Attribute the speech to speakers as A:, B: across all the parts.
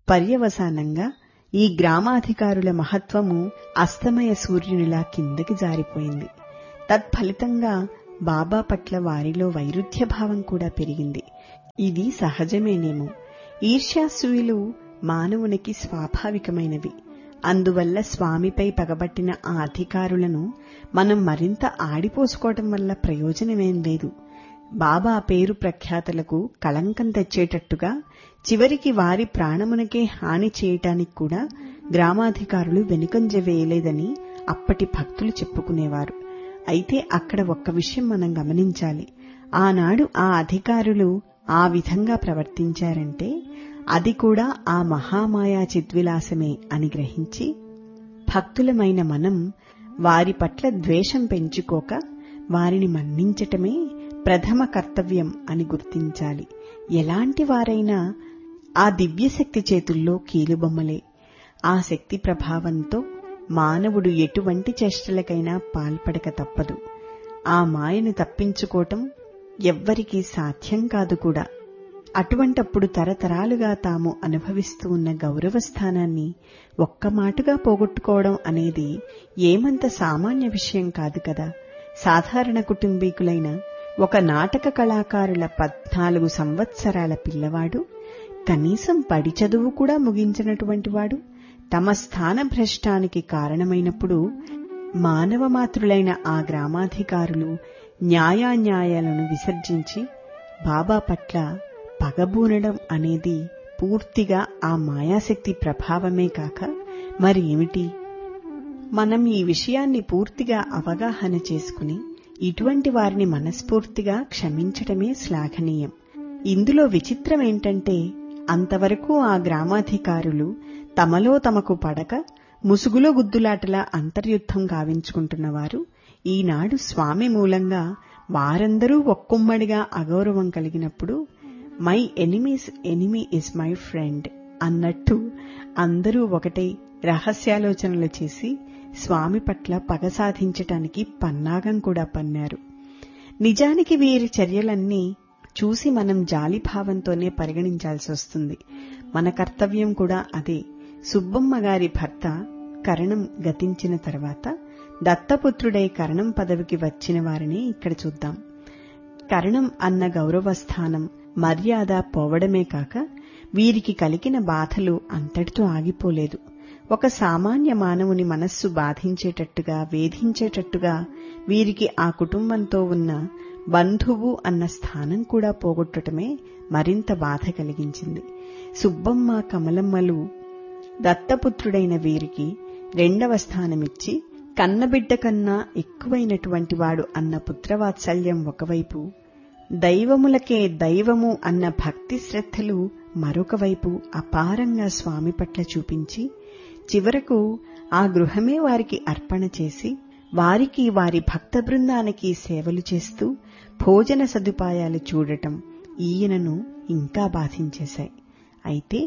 A: పర్యవసానంగా ఈ గ్రామాధికారుల మహత్వము అస్తమయ సూర్యునిలా కిందకి జారిపోయింది తత్ఫలితంగా బాబా పట్ల వారిలో వైరుధ్య భావం కూడా పెరిగింది ఇది సహజమేనేమో ఈర్ష్యాసూయులు మానవునికి స్వాభావికమైనవి అందువల్ల స్వామిపై పగబట్టిన ఆ అధికారులను మనం మరింత ఆడిపోసుకోవటం వల్ల ప్రయోజనమేం లేదు బాబా పేరు ప్రఖ్యాతలకు కళంకం తెచ్చేటట్టుగా చివరికి వారి ప్రాణమునకే హాని చేయటానికి కూడా గ్రామాధికారులు వెనుకంజ వేయలేదని అప్పటి భక్తులు చెప్పుకునేవారు అయితే అక్కడ ఒక్క విషయం మనం గమనించాలి ఆనాడు ఆ అధికారులు ఆ విధంగా ప్రవర్తించారంటే అది కూడా ఆ మహామాయా చిద్విలాసమే అని గ్రహించి భక్తులమైన మనం వారి పట్ల ద్వేషం పెంచుకోక వారిని మన్నించటమే ప్రథమ కర్తవ్యం అని గుర్తించాలి ఎలాంటి వారైనా ఆ దివ్యశక్తి చేతుల్లో కీలుబొమ్మలే ఆ శక్తి ప్రభావంతో మానవుడు ఎటువంటి చేష్టలకైనా పాల్పడక తప్పదు ఆ మాయను తప్పించుకోవటం ఎవ్వరికీ సాధ్యం కాదు కూడా అటువంటప్పుడు తరతరాలుగా తాము అనుభవిస్తూ ఉన్న గౌరవ స్థానాన్ని ఒక్క మాటుగా పోగొట్టుకోవడం అనేది ఏమంత సామాన్య విషయం కాదు కదా సాధారణ కుటుంబీకులైన ఒక నాటక కళాకారుల పద్నాలుగు సంవత్సరాల పిల్లవాడు కనీసం పడి చదువు కూడా ముగించినటువంటి వాడు తమ స్థాన భ్రష్టానికి కారణమైనప్పుడు మానవమాతృలైన ఆ గ్రామాధికారులు న్యాయాన్యాయాలను విసర్జించి బాబా పట్ల పగబూనడం అనేది పూర్తిగా ఆ మాయాశక్తి ప్రభావమే కాక మరి ఏమిటి మనం ఈ విషయాన్ని పూర్తిగా అవగాహన చేసుకుని ఇటువంటి వారిని మనస్ఫూర్తిగా క్షమించటమే శ్లాఘనీయం ఇందులో విచిత్రం ఏంటంటే అంతవరకు ఆ గ్రామాధికారులు తమలో తమకు పడక ముసుగులో గుద్దులాటలా అంతర్యుద్ధం గావించుకుంటున్నవారు ఈనాడు స్వామి మూలంగా వారందరూ ఒక్కొమ్మడిగా అగౌరవం కలిగినప్పుడు my enemies enemy is my friend అన్నట్టు అందరూ ఒకటై రహస్యాలోచనలు చేసి స్వామి పట్ల పగ సాధించటానికి పన్నాగం కూడా పన్నారు నిజానికి వీరి చర్యలన్నీ చూసి మనం జాలిభావంతోనే పరిగణించాల్సి వస్తుంది మన కర్తవ్యం కూడా అదే సుబ్బమ్మ గారి భర్త కరణం గతించిన తర్వాత దత్తపుత్రుడై కరణం పదవికి వచ్చిన వారిని ఇక్కడ చూద్దాం కరణం అన్న గౌరవస్థానం మర్యాద పోవడమే కాక వీరికి కలిగిన బాధలు అంతటితో ఆగిపోలేదు ఒక సామాన్య మానవుని మనస్సు బాధించేటట్టుగా వేధించేటట్టుగా వీరికి ఆ కుటుంబంతో ఉన్న బంధువు అన్న స్థానం కూడా పోగొట్టటమే మరింత బాధ కలిగించింది సుబ్బమ్మ కమలమ్మలు దత్తపుత్రుడైన వీరికి రెండవ స్థానమిచ్చి కన్నబిడ్డ కన్నా ఎక్కువైనటువంటి వాడు అన్న పుత్రవాత్సల్యం ఒకవైపు దైవములకే దైవము అన్న భక్తి శ్రద్ధలు మరొక వైపు అపారంగా స్వామి పట్ల చూపించి చివరకు ఆ గృహమే వారికి అర్పణ చేసి వారికి వారి భక్త బృందానికి సేవలు చేస్తూ భోజన సదుపాయాలు చూడటం ఈయనను ఇంకా బాధించేశాయి అయితే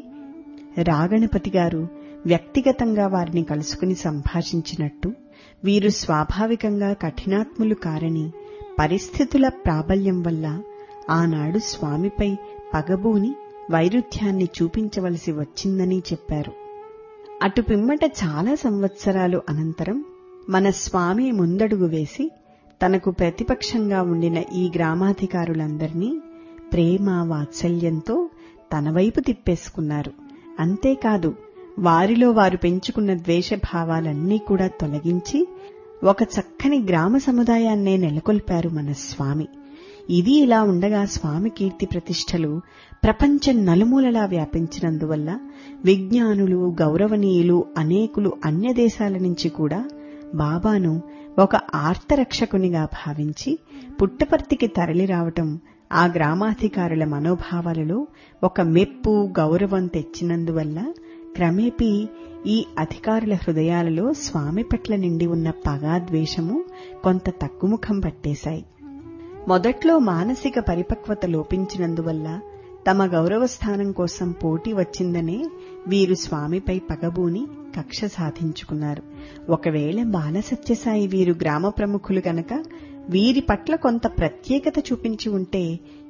A: రాగణపతి గారు వ్యక్తిగతంగా వారిని కలుసుకుని సంభాషించినట్టు వీరు స్వాభావికంగా కఠినాత్ములు కారని పరిస్థితుల ప్రాబల్యం వల్ల ఆనాడు స్వామిపై పగబూని వైరుధ్యాన్ని చూపించవలసి వచ్చిందని చెప్పారు అటు పిమ్మట చాలా సంవత్సరాలు అనంతరం మన స్వామి ముందడుగు వేసి తనకు ప్రతిపక్షంగా ఉండిన ఈ గ్రామాధికారులందరినీ ప్రేమ వాత్సల్యంతో తన వైపు తిప్పేసుకున్నారు అంతేకాదు వారిలో వారు పెంచుకున్న ద్వేషభావాలన్నీ కూడా తొలగించి ఒక చక్కని గ్రామ సముదాయాన్నే నెలకొల్పారు మన స్వామి ఇది ఇలా ఉండగా స్వామి కీర్తి ప్రతిష్టలు ప్రపంచం నలుమూలలా వ్యాపించినందువల్ల విజ్ఞానులు గౌరవనీయులు అనేకులు అన్య దేశాల నుంచి కూడా బాబాను ఒక ఆర్తరక్షకునిగా భావించి పుట్టపర్తికి తరలిరావటం ఆ గ్రామాధికారుల మనోభావాలలో ఒక మెప్పు గౌరవం తెచ్చినందువల్ల క్రమేపీ ఈ అధికారుల హృదయాలలో స్వామి పట్ల నిండి ఉన్న పగాద్వేషము కొంత తగ్గుముఖం పట్టేశాయి మొదట్లో మానసిక పరిపక్వత లోపించినందువల్ల తమ గౌరవస్థానం కోసం పోటీ వచ్చిందనే వీరు స్వామిపై పగబూని కక్ష సాధించుకున్నారు ఒకవేళ బాలసత్యసాయి వీరు గ్రామ ప్రముఖులు గనక వీరి పట్ల కొంత ప్రత్యేకత చూపించి ఉంటే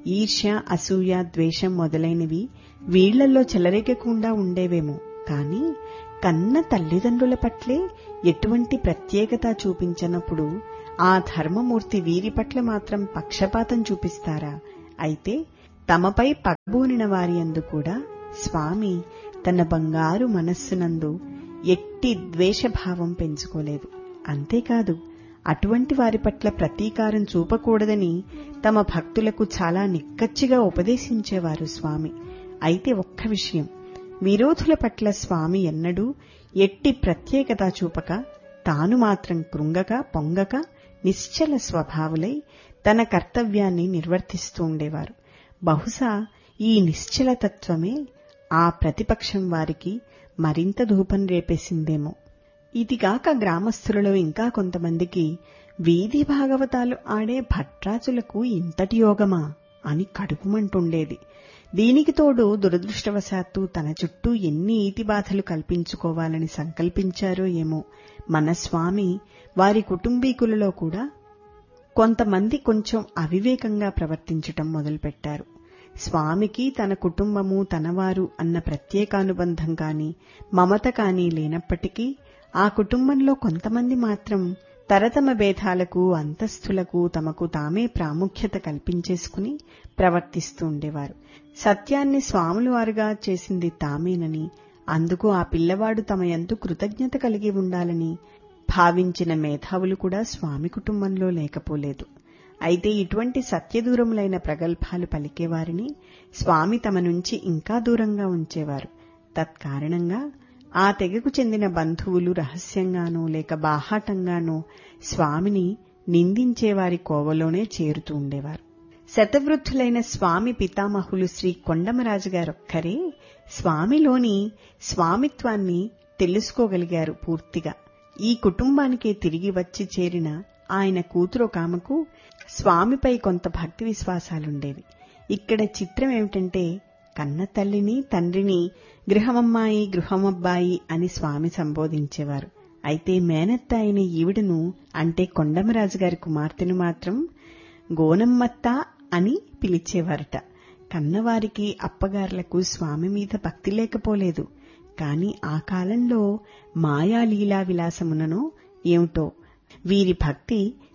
A: ఈర్ష్య అసూయ ద్వేషం మొదలైనవి వీళ్లలో చెలరేగకుండా ఉండేవేమో కాని కన్న తల్లిదండ్రుల పట్లే ఎటువంటి ప్రత్యేకత చూపించనప్పుడు ఆ ధర్మమూర్తి వీరి పట్ల మాత్రం పక్షపాతం చూపిస్తారా అయితే తమపై పగబూనిన వారి అందు కూడా స్వామి తన బంగారు మనస్సునందు ఎట్టి ద్వేషభావం పెంచుకోలేదు అంతేకాదు అటువంటి వారి పట్ల ప్రతీకారం చూపకూడదని తమ భక్తులకు చాలా నిక్కచ్చిగా ఉపదేశించేవారు స్వామి అయితే ఒక్క విషయం విరోధుల పట్ల స్వామి ఎన్నడూ ఎట్టి ప్రత్యేకత చూపక తాను మాత్రం కృంగక పొంగక నిశ్చల స్వభావులై తన కర్తవ్యాన్ని నిర్వర్తిస్తూ ఉండేవారు బహుశా ఈ నిశ్చలతత్వమే ఆ ప్రతిపక్షం వారికి మరింత ధూపం రేపేసిందేమో ఇదిగాక గ్రామస్తులలో ఇంకా కొంతమందికి వీధి భాగవతాలు ఆడే భట్రాజులకు ఇంతటి యోగమా అని కడుపుమంటుండేది దీనికి తోడు దురదృష్టవశాత్తు తన చుట్టూ ఎన్ని ఈతి బాధలు కల్పించుకోవాలని సంకల్పించారో ఏమో మన స్వామి వారి కుటుంబీకులలో కూడా కొంతమంది కొంచెం అవివేకంగా ప్రవర్తించటం మొదలుపెట్టారు స్వామికి తన కుటుంబము తనవారు అన్న ప్రత్యేకానుబంధం కాని మమత కాని లేనప్పటికీ ఆ కుటుంబంలో కొంతమంది మాత్రం తరతమ భేదాలకు అంతస్తులకు తమకు తామే ప్రాముఖ్యత కల్పించేసుకుని ప్రవర్తిస్తూ ఉండేవారు సత్యాన్ని స్వాములు వారుగా చేసింది తామేనని అందుకు ఆ పిల్లవాడు తమ ఎందు కృతజ్ఞత కలిగి ఉండాలని భావించిన మేధావులు కూడా స్వామి కుటుంబంలో లేకపోలేదు అయితే ఇటువంటి సత్యదూరములైన ప్రగల్భాలు పలికేవారిని స్వామి తమ నుంచి ఇంకా దూరంగా ఉంచేవారు తత్కారణంగా ఆ తెగకు చెందిన బంధువులు రహస్యంగానో లేక బాహాటంగానో స్వామిని నిందించేవారి కోవలోనే చేరుతూ ఉండేవారు శతవృద్ధులైన స్వామి పితామహులు శ్రీ కొండమరాజు గారొక్కరే స్వామిలోని స్వామిత్వాన్ని తెలుసుకోగలిగారు పూర్తిగా ఈ కుటుంబానికే తిరిగి వచ్చి చేరిన ఆయన కూతురొకామకు స్వామిపై కొంత భక్తి విశ్వాసాలుండేవి ఇక్కడ చిత్రం ఏమిటంటే కన్న తల్లిని తండ్రిని గృహమమ్మాయి గృహమబ్బాయి అని స్వామి సంబోధించేవారు అయితే మేనత్త అయిన ఈవిడను అంటే కొండమరాజు గారి కుమార్తెను మాత్రం గోనమ్మత్త అని పిలిచేవారట కన్నవారికి అప్పగారులకు స్వామి మీద భక్తి లేకపోలేదు కాని ఆ కాలంలో మాయాలీలా విలాసముననో ఏమిటో వీరి భక్తి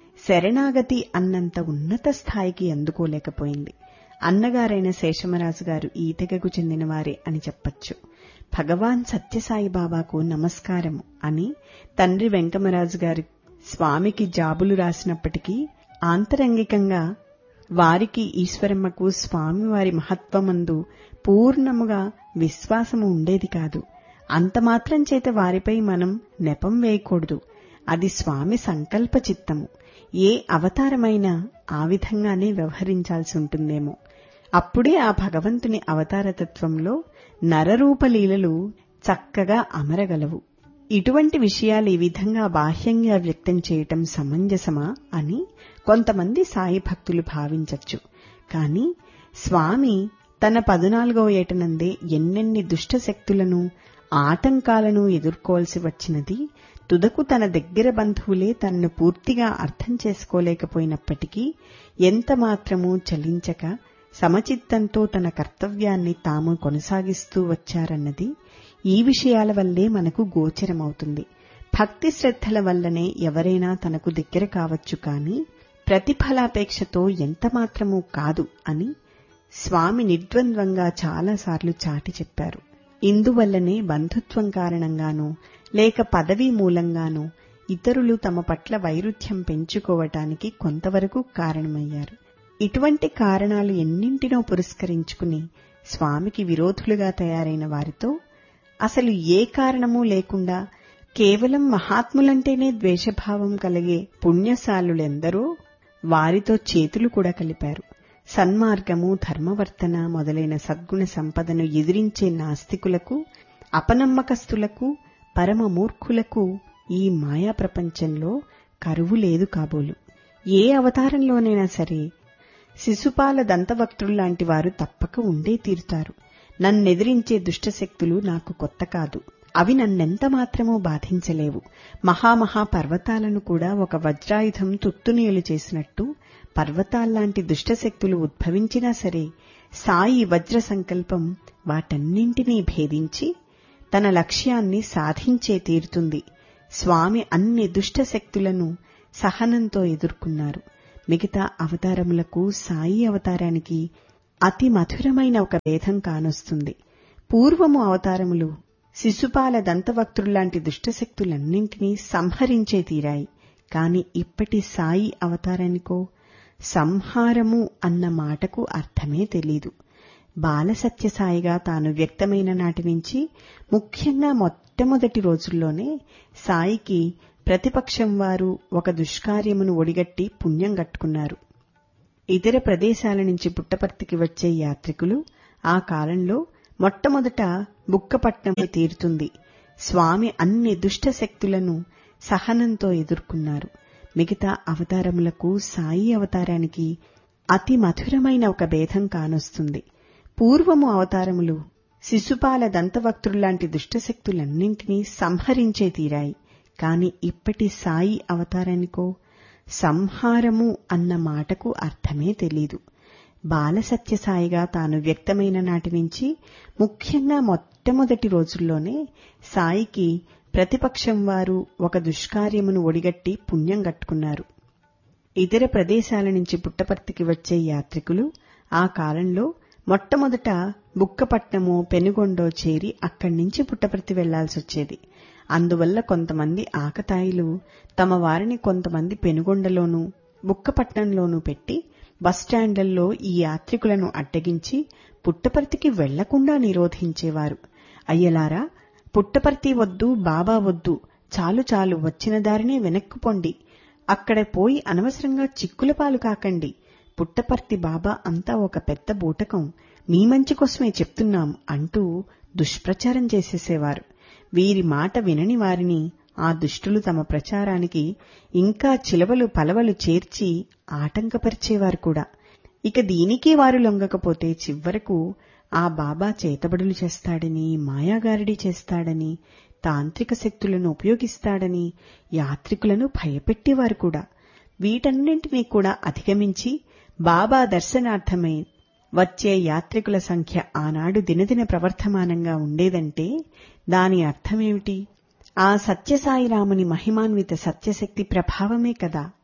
A: శరణాగతి అన్నంత ఉన్నత స్థాయికి అందుకోలేకపోయింది అన్నగారైన శేషమరాజు గారు ఈ తెగకు చెందినవారే అని చెప్పచ్చు భగవాన్ సత్యసాయి బాబాకు నమస్కారము అని తండ్రి వెంకమరాజు గారి స్వామికి జాబులు రాసినప్పటికీ ఆంతరంగికంగా వారికి ఈశ్వరమ్మకు స్వామివారి మహత్వమందు పూర్ణముగా విశ్వాసము ఉండేది కాదు అంత మాత్రం చేత వారిపై మనం నెపం వేయకూడదు అది స్వామి సంకల్ప చిత్తము ఏ అవతారమైనా ఆ విధంగానే వ్యవహరించాల్సి ఉంటుందేమో అప్పుడే ఆ భగవంతుని అవతారతత్వంలో నరరూపలీలలు చక్కగా అమరగలవు ఇటువంటి విషయాలు ఈ విధంగా బాహ్యంగా వ్యక్తం చేయటం సమంజసమా అని కొంతమంది సాయి భక్తులు భావించచ్చు కాని స్వామి తన పదునాలుగవ ఏటనందే ఎన్నెన్ని దుష్ట శక్తులను ఆటంకాలను ఎదుర్కోవాల్సి వచ్చినది తుదకు తన దగ్గర బంధువులే తనను పూర్తిగా అర్థం చేసుకోలేకపోయినప్పటికీ ఎంత మాత్రమూ చలించక సమచిత్తంతో తన కర్తవ్యాన్ని తాము కొనసాగిస్తూ వచ్చారన్నది ఈ విషయాల వల్లే మనకు గోచరమవుతుంది భక్తి శ్రద్ధల వల్లనే ఎవరైనా తనకు దగ్గర కావచ్చు కాని ప్రతిఫలాపేక్షతో ఎంతమాత్రమూ కాదు అని స్వామి నిర్ద్వంద్వంగా చాలాసార్లు చాటి చెప్పారు ఇందువల్లనే బంధుత్వం కారణంగానూ లేక పదవీ మూలంగానూ ఇతరులు తమ పట్ల వైరుధ్యం పెంచుకోవటానికి కొంతవరకు కారణమయ్యారు ఇటువంటి కారణాలు ఎన్నింటినో పురస్కరించుకుని స్వామికి విరోధులుగా తయారైన వారితో అసలు ఏ కారణమూ లేకుండా కేవలం మహాత్ములంటేనే ద్వేషభావం కలిగే పుణ్యశాలులెందరో వారితో చేతులు కూడా కలిపారు సన్మార్గము ధర్మవర్తన మొదలైన సద్గుణ సంపదను ఎదిరించే నాస్తికులకు అపనమ్మకస్తులకు పరమ మూర్ఖులకు ఈ మాయా ప్రపంచంలో కరువు లేదు కాబోలు ఏ అవతారంలోనైనా సరే శిశుపాల దంతవక్తుల్లాంటి వారు తప్పక ఉండే తీరుతారు నన్నెదిరించే దుష్టశక్తులు నాకు కొత్త కాదు అవి నన్నెంత మాత్రమూ బాధించలేవు మహామహా పర్వతాలను కూడా ఒక వజ్రాయుధం తుత్తునీయులు చేసినట్టు పర్వతాల్లాంటి దుష్టశక్తులు ఉద్భవించినా సరే సాయి వజ్ర సంకల్పం వాటన్నింటినీ భేదించి తన లక్ష్యాన్ని సాధించే తీరుతుంది స్వామి అన్ని దుష్టశక్తులను సహనంతో ఎదుర్కొన్నారు మిగతా అవతారములకు సాయి అవతారానికి అతి మధురమైన ఒక భేదం కానొస్తుంది పూర్వము అవతారములు శిశుపాల దంతవక్తుల్లాంటి దుష్టశక్తులన్నింటినీ సంహరించే తీరాయి కాని ఇప్పటి సాయి అవతారానికో సంహారము అన్న మాటకు అర్థమే తెలీదు బాలసత్యసాయిగా తాను వ్యక్తమైన నాటి నుంచి ముఖ్యంగా మొట్టమొదటి రోజుల్లోనే సాయికి ప్రతిపక్షం వారు ఒక దుష్కార్యమును ఒడిగట్టి పుణ్యం గట్టుకున్నారు ఇతర ప్రదేశాల నుంచి పుట్టపర్తికి వచ్చే యాత్రికులు ఆ కాలంలో మొట్టమొదట బుక్కపట్నం తీరుతుంది స్వామి అన్ని దుష్ట శక్తులను సహనంతో ఎదుర్కొన్నారు మిగతా అవతారములకు సాయి అవతారానికి అతి మధురమైన ఒక భేదం కానొస్తుంది పూర్వము అవతారములు శిశుపాల దంతవక్తుల్లాంటి దుష్టశక్తులన్నింటినీ సంహరించే తీరాయి కాని ఇప్పటి సాయి అవతారానికో సంహారము అన్న మాటకు అర్థమే తెలీదు బాలసత్యసాయిగా తాను వ్యక్తమైన నాటి నుంచి ముఖ్యంగా మొట్టమొదటి రోజుల్లోనే సాయికి ప్రతిపక్షం వారు ఒక దుష్కార్యమును ఒడిగట్టి పుణ్యం గట్టుకున్నారు ఇతర ప్రదేశాల నుంచి పుట్టపర్తికి వచ్చే యాత్రికులు ఆ కాలంలో మొట్టమొదట బుక్కపట్నమో పెనుగొండో చేరి అక్కడి నుంచి పుట్టపర్తి వెళ్లాల్సొచ్చేది అందువల్ల కొంతమంది ఆకతాయిలు తమ వారిని కొంతమంది పెనుగొండలోనూ బుక్కపట్నంలోనూ పెట్టి బస్టాండ్లలో ఈ యాత్రికులను అడ్డగించి పుట్టపర్తికి వెళ్లకుండా నిరోధించేవారు అయ్యలారా పుట్టపర్తి వద్దు బాబా వద్దు చాలు చాలు వచ్చిన దారినే వెనక్కుపోండి అక్కడ పోయి అనవసరంగా చిక్కుల పాలు కాకండి పుట్టపర్తి బాబా అంతా ఒక పెద్ద బూటకం మీ మంచి కోసమే చెప్తున్నాం అంటూ దుష్ప్రచారం చేసేసేవారు వీరి మాట వినని వారిని ఆ దుష్టులు తమ ప్రచారానికి ఇంకా చిలవలు పలవలు చేర్చి ఆటంకపరిచేవారు కూడా ఇక దీనికి వారు లొంగకపోతే చివరకు ఆ బాబా చేతబడులు చేస్తాడని మాయాగారడి చేస్తాడని తాంత్రిక శక్తులను ఉపయోగిస్తాడని యాత్రికులను భయపెట్టేవారు కూడా వీటన్నింటినీ కూడా అధిగమించి బాబా దర్శనార్థమై వచ్చే యాత్రికుల సంఖ్య ఆనాడు దినదిన ప్రవర్ధమానంగా ఉండేదంటే దాని అర్థమేమిటి ఆ సత్యసాయిరాముని మహిమాన్విత సత్యశక్తి ప్రభావమే కదా